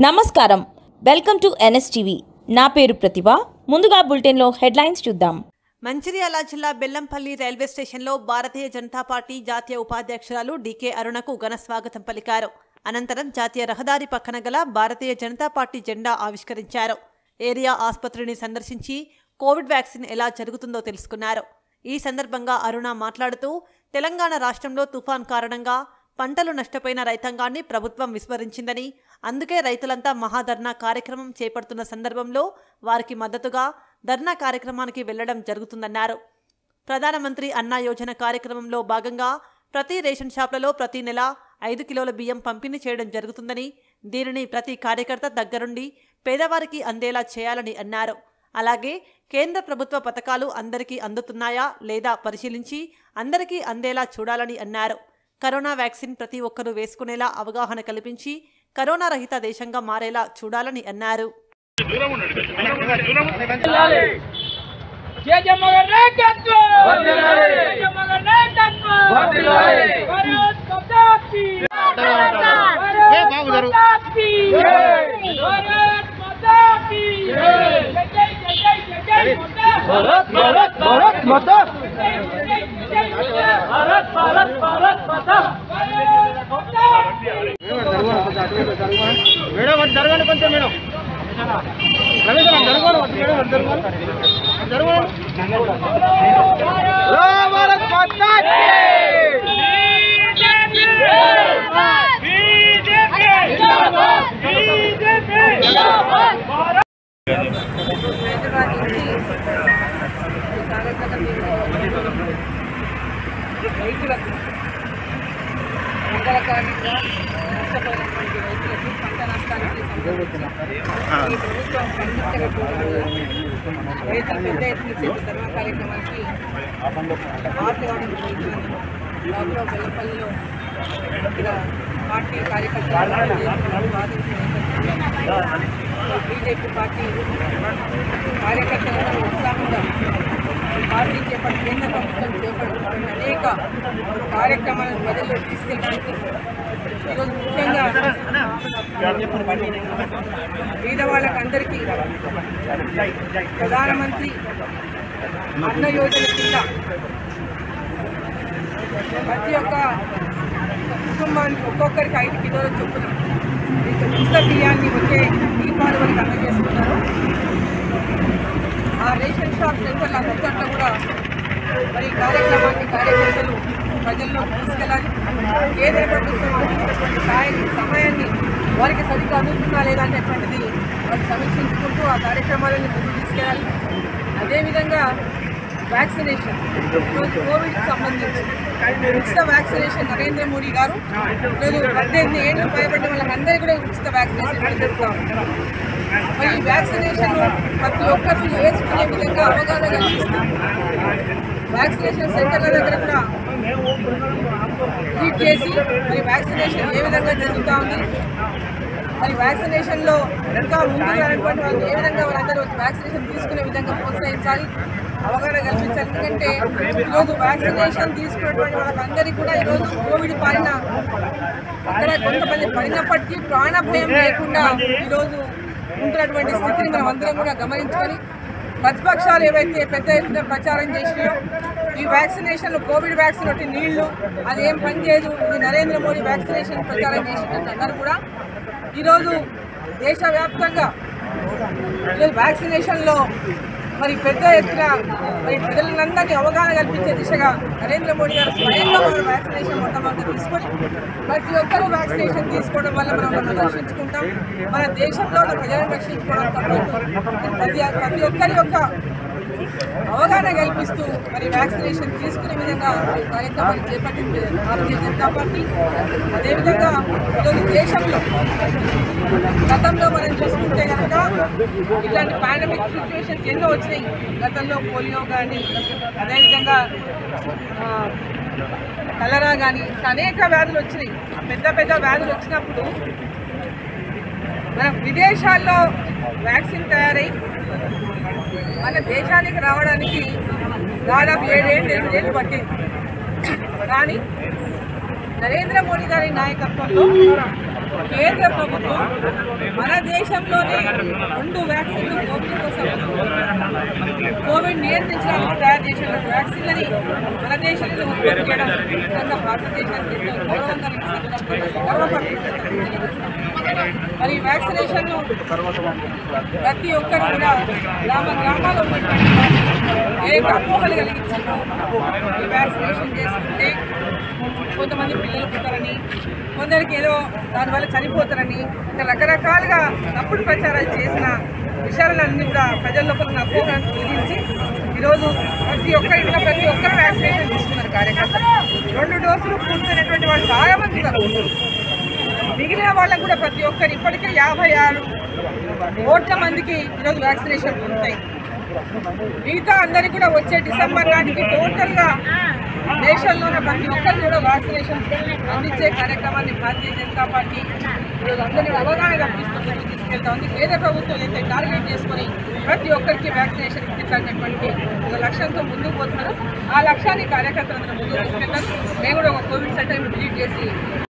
నమస్కారం welcome to NSTV నా పేరు ప్రతిభ ముందుగా బులెటిన్లో హెడ్లైన్స్ చూద్దాం మంచిర్యాల జిల్లా బెల్లంపల్లి రైల్వే స్టేషన్లో భారతీయ జనతా పార్టీ జాతీయ ఉపాధ్యక్షురాలు డీకే అరుణకు ఘన స్వాగతం పలికారు అనంతరం జాతీయ రహదారి పక్కన గల భారతీయ జనతా పార్టీ జెండా ఆవిష్కరించారు ఏరియా ఆసుపత్రిని సందర్శించి కోవిడ్ వ్యాక్సిన్ ఎలా జరుగుతుందో తెలుసుకున్నారు ఈ సందర్భంగా అరుణ మాట్లాడుతూ తెలంగాణ రాష్ట్రంలో తుఫాన్ కారణంగా పంటలు నష్టపోయిన రైతాంగాన్ని ప్రభుత్వం విస్మరించిందని అందుకే రైతులంతా మహాధర్నా కార్యక్రమం చేపడుతున్న సందర్భంలో వారికి మద్దతుగా ధర్నా కార్యక్రమానికి వెళ్లడం జరుగుతుందన్నారు ప్రధానమంత్రి అన్నా యోజన కార్యక్రమంలో భాగంగా ప్రతి రేషన్ షాప్లలో ప్రతి నెల ఐదు కిలోల బియ్యం పంపిణీ చేయడం జరుగుతుందని దీనిని ప్రతి కార్యకర్త దగ్గరుండి పేదవారికి అందేలా చేయాలని అన్నారు అలాగే కేంద్ర ప్రభుత్వ పథకాలు అందరికీ అందుతున్నాయా లేదా పరిశీలించి అందరికీ అందేలా చూడాలని అన్నారు కరోనా వ్యాక్సిన్ ప్రతి ఒక్కరూ వేసుకునేలా అవగాహన కల్పించి కరోనా రహిత దేశంగా మారేలా చూడాలని అన్నారు జయ జమగర్ నాయకత్వం జయ జమగర్ నాయకత్వం భారత్ మాతా కీ భారత్ మాతా కీ భారత్ మాతా కీ జై జై జై జై జై భారత్ భారత్ భారత్ మాతా భారత్ భారత్ భారత్ మాతా మేడం అటు జరగండి కొంచెం మేడం రమేష్ అన్న, జరగండి అటు మేడం అటు జరగండి అటు జరగండి జై భారత్ మాతా కీ! హైదరాబాద్ నుంచి ఈ కార్యక్రమం రైతులకు మంగళకారణంగా నష్టపోయినటువంటి రైతులకు పంట నష్టానికి సంబంధించి ఈ ప్రభుత్వం స్పందించకపోవడం రైతులు పెద్ద ఎత్తున చేసే ధర్మ కార్యక్రమానికి ఆశీర్వాదం జరుగుతుందని బాబులో బెల్లపల్లిలో ఇక్కడ పార్టీ కార్యకర్తలు బీజేపీ పార్టీ కార్యకర్తలను ఉత్సాహంగా పార్టీ చేపట్టి కేంద్ర ప్రభుత్వం చేపడుతున్న అనేక కార్యక్రమాలను ప్రజల్లో తీసుకెళ్ళడానికి ఈరోజు ముఖ్యంగా పేదవాళ్ళకి అందరికీ ప్రధానమంత్రి అన్న యోజన కింద ప్రతి ఒక్క కుటుంబానికి ఒక్కొక్కరికి ఐదు కిలోల చొప్పున మీకు ఉచిత బియ్యాన్ని వచ్చే దీపాలు వరకు అందజేస్తున్నారు ఆ రేషన్ షాప్ సెంటర్ల మొత్తంలో కూడా మరి ఈ కార్యక్రమాన్ని కార్యకర్తలు ప్రజల్లోకి తీసుకెళ్ళాలి కేంద్ర ప్రభుత్వం అందించినటువంటి సాయం సమయాన్ని వారికి సరిగ్గా అందుతుందా లేదా అనేటువంటిది వారు సమీక్షించుకుంటూ ఆ కార్యక్రమాలను ముందుకు తీసుకెళ్ళాలి అదేవిధంగా వ్యాక్సినేషన్ ఈరోజు కోవిడ్కి సంబంధించి ఉచిత వ్యాక్సినేషన్ నరేంద్ర మోడీ గారు ఈరోజు పద్దెనిమిది ఏళ్ళు పైబడ్డ వాళ్ళందరికీ కూడా ఉచిత వ్యాక్సినేషన్ జరుగుతాం మరి ఈ వ్యాక్సినేషన్ ప్రతి ఒక్కరికి వేసుకునే విధంగా అవగాహన కల్పిస్తాం వ్యాక్సినేషన్ సెంటర్ల దగ్గర కూడా ట్రీట్ చేసి మరి వ్యాక్సినేషన్ ఏ విధంగా జరుగుతూ ఉంది మరి వ్యాక్సినేషన్లో ఇంకా ముందుకు రానటువంటి వాళ్ళు ఏ విధంగా వాళ్ళందరూ వ్యాక్సినేషన్ తీసుకునే విధంగా ప్రోత్సహించాలి అవగాహన కల్పించాలి ఎందుకంటే ఈరోజు వ్యాక్సినేషన్ తీసుకున్నటువంటి వాళ్ళకందరికీ కూడా ఈరోజు కోవిడ్ పాలిన అక్కడ కొంతమంది పడినప్పటికీ ప్రాణ భయం లేకుండా ఈరోజు ఉంటున్నటువంటి స్థితిని మనం అందరం కూడా గమనించుకొని ప్రతిపక్షాలు ఏవైతే పెద్ద ఎత్తున ప్రచారం చేసినాయో ఈ వ్యాక్సినేషన్ కోవిడ్ వ్యాక్సిన్ ఒకటి నీళ్లు అది ఏం పనిచేయదు ఇది నరేంద్ర మోడీ వ్యాక్సినేషన్ ప్రచారం చేసినట్టు అందరూ కూడా ఈరోజు దేశవ్యాప్తంగా ఈరోజు వ్యాక్సినేషన్లో మరి పెద్ద ఎత్తున మరి ప్రజలందరినీ అవగాహన కల్పించే దిశగా నరేంద్ర మోడీ గారు స్వయంగా మన వ్యాక్సినేషన్ మొట్టమొదటి తీసుకొని ప్రతి ఒక్కరూ వ్యాక్సినేషన్ తీసుకోవడం వల్ల మనం మనం రక్షించుకుంటాం మన దేశంలో ఉన్న ప్రజలను రక్షించుకోవడంతో పాటు ప్రతి ప్రతి ఒక్కరి యొక్క అవగాహన కల్పిస్తూ మరి వ్యాక్సినేషన్ తీసుకునే విధంగా ఈ కార్యక్రమాలు చేపట్టింది భారతీయ జనతా పార్టీ అదేవిధంగా ఈరోజు దేశంలో గతంలో మనం చూసుకుంటే కనుక ఇట్లాంటి పాండమిక్ సిచ్యువేషన్స్ ఎన్నో వచ్చినాయి గతంలో పోలియో కానీ అదేవిధంగా ఆ, కలరా కానీ ఇంకా అనేక వ్యాధులు వచ్చినాయి ఆ పెద్ద పెద్ద వ్యాధులు వచ్చినప్పుడు మన విదేశాల్లో వ్యాక్సిన్ తయారై మన దేశానికి రావడానికి దాదాపు ఏడేళ్ళు ఎనిమిదేళ్ళు పట్టింది కానీ నరేంద్ర మోడీ గారి నాయకత్వంలో కేంద్ర ప్రభుత్వం మన దేశంలోనే రెండు వ్యాక్సిన్లు కోవిడ్ కోసం కోవిడ్ నియంత్రించడానికి తయారు చేసిన వ్యాక్సిన్లని మన దేశంలో ఉత్పత్తి చేయడం నిజంగా భారతదేశానికి ఎంతో గౌరవంగా నిలుస్తుంది. గర్వపడుతుంది. మరి ఈ వ్యాక్సినేషన్ ప్రతి ఒక్కరు కూడా గ్రామ గ్రామాల్లో ఉన్నటువంటి వారు ఏ అపోహలు కలిగించారో ఈ వ్యాక్సినేషన్ చేసుకుంటే కొంతమంది పిల్లలు పుట్టారని కొందరికి ఏదో దానివల్ల చనిపోతారని ఇంకా రకరకాలుగా తప్పుడు ప్రచారాలు చేసిన విషయాలన్నీ కూడా ప్రజల లోపల ఉన్న అపోహలను తొలగించి ఈరోజు ప్రతి ఒక్కరి కూడా ప్రతి ఒక్కరు వ్యాక్సినేషన్ తీసుకున్నారు కార్యకర్తలు రెండు డోసులు పూర్తయినటువంటి వాళ్ళు చాలా మంది ఉన్నారు మిగిలిన వాళ్ళకు కూడా ప్రతి ఒక్కరు ఇప్పటికే యాభై ఆరు కోట్ల మందికి ఈరోజు వ్యాక్సినేషన్ పూర్తయి మిగతా అందరికి కూడా వచ్చే డిసెంబర్ నాటికి టోటల్గా దేశంలోనే ప్రతి ఒక్కరికి కూడా వ్యాక్సినేషన్ అందించే కార్యక్రమాన్ని భారతీయ జనతా పార్టీ ఈరోజు అందరినీ అవగాహన కల్పిస్తుంది తీసుకెళ్తా ఉంది కేంద్ర ప్రభుత్వం అయితే టార్గెట్ చేసుకొని ప్రతి ఒక్కరికి వ్యాక్సినేషన్ ఇప్పించాలనేటువంటి ఒక లక్ష్యంతో ముందుకు పోతున్నారు ఆ లక్ష్యాన్ని కార్యకర్తలందరూ ముందుకు తీసుకెళ్తారు మేము కూడా ఒక కోవిడ్ సెంటర్ విజిట్ చేసి